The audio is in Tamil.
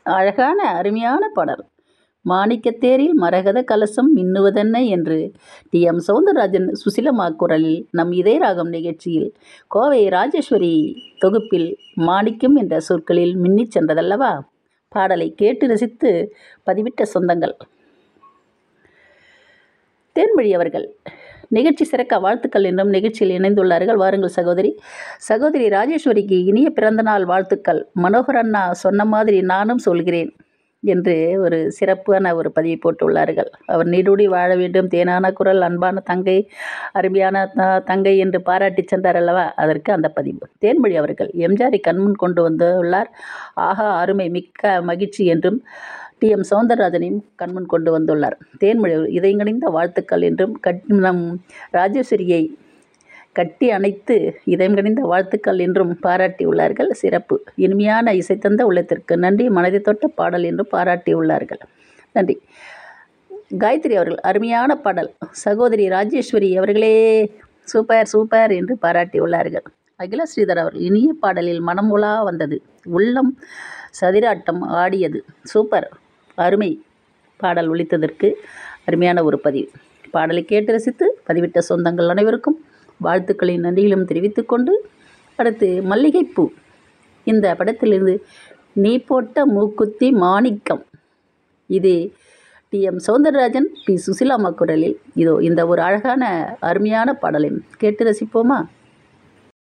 அழகான அருமையான பாடல் மாணிக்கத்தேரில் மரகத கலசம் மின்னுவதென்ன என்று டி எம் சௌந்தரராஜன் சுசிலம்மா குரலில் நம் இதய ராகம் நிகழ்ச்சியில் கோவை ராஜேஸ்வரி தொகுப்பில் மாணிக்கம் என்ற சொற்களில் மின்னிச் சென்றதல்லவா பாடலை கேட்டு ரசித்து பதிவிட்ட சொந்தங்கள் தேன்மொழி அவர்கள் நிகழ்ச்சி சிறக்க வாழ்த்துக்கள் என்றும் நிகழ்ச்சியில் இணைந்துள்ளார்கள் வாருங்கள் சகோதரி சகோதரி ராஜேஸ்வரிக்கு இனிய பிறந்தநாள் வாழ்த்துக்கள் மனோகர் அண்ணா சொன்ன மாதிரி நானும் சொல்கிறேன் என்று ஒரு சிறப்பான ஒரு பதிவை போட்டுள்ளார்கள் அவர் நீடூடி வாழ வேண்டும் தேனான குரல் அன்பான தங்கை அருமையான த- தங்கை என்று பாராட்டி சென்றார் அல்லவா அதற்கு அந்த பதிவு தேன்மொழி அவர்கள் எம்ஜிஆரை கண்முன் கொண்டு வந்துள்ளார் ஆஹா அருமை மிக்க மகிழ்ச்சி என்றும் டி எம் சௌந்தரராஜனையும் கண்முன் கொண்டு வந்துள்ளார் தேன்மொழி அவர்கள் இதயங்கணிந்த வாழ்த்துக்கள் என்றும் கட் நம் ராஜேஸ்வரியை கட்டி அணைத்து இதயம் கணிந்த வாழ்த்துக்கள் என்றும் பாராட்டியுள்ளார்கள் சிறப்பு இனிமையான இசை தந்த உள்ளத்திற்கு நன்றி மனதை தொட்ட பாடல் என்றும் பாராட்டியுள்ளார்கள் நன்றி காயத்ரி அவர்கள் அருமையான பாடல் சகோதரி ராஜேஸ்வரி அவர்களே சூப்பர் சூப்பர் என்று பாராட்டியுள்ளார்கள் அகில ஸ்ரீதர் அவர்கள் இனிய பாடலில் மனம் உலா வந்தது உள்ளம் சதிராட்டம் ஆடியது சூப்பர் அருமை பாடல் ஒலித்ததற்கு அருமையான ஒரு பதிவு பாடலை கேட்டு ரசித்து பதிவிட்ட சொந்தங்கள் அனைவருக்கும் வாழ்த்துக்களின் நன்றிகளும் தெரிவித்துக்கொண்டு அடுத்து மல்லிகைப்பூ இந்த படத்திலிருந்து நீ போட்ட மூக்குத்தி மாணிக்கம் இது டி எம் சௌந்தரராஜன் பி சுசிலாமா குரலில் இதோ இந்த ஒரு அழகான அருமையான பாடலை கேட்டு ரசிப்போமா